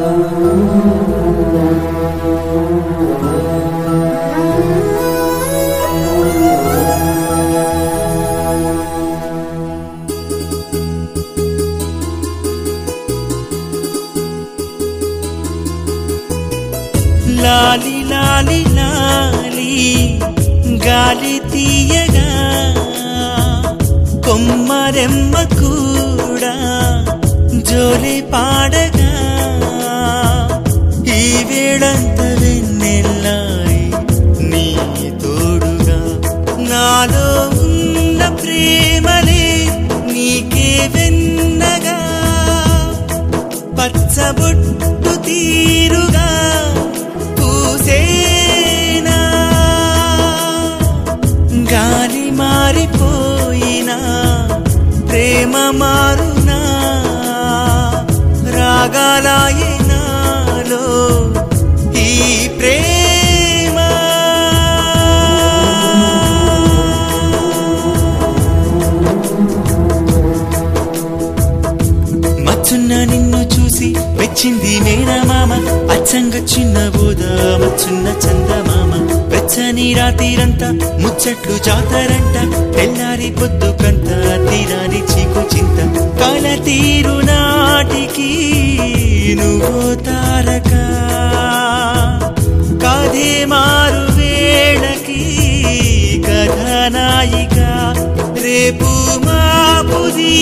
లాలి లాలి లాలి గాలి తీయగా కొమ్మరెమ్మ కూడా జోలి పాడగా ఈ వేళంత వెన్నెల్లాయి నీ తోడుగా నాలో ఉన్న ప్రేమలే నీకే వెన్నగా పచ్చబొట్టు తీరుగా పూసేనా గాలి మారిపోయినా ప్రేమ మారునా రాగాలాయే నాలో ఈ ప్రేమ మచ్చున్న నిన్ను చూసి మెచ్చింది మేనమామ అచ్చంగ చిన్న బోధ మచ్చున్న చందమామ వెచ్చని రాత్రిరంతా ముచ్చట్లు జాతరంట తెల్లారి పొద్దు కంట తీరాని చీకు చింత కాల తీరు నాటికి నువ్వు తారక కాదే మారు వేళకి కథనాయిక రేపు మాపు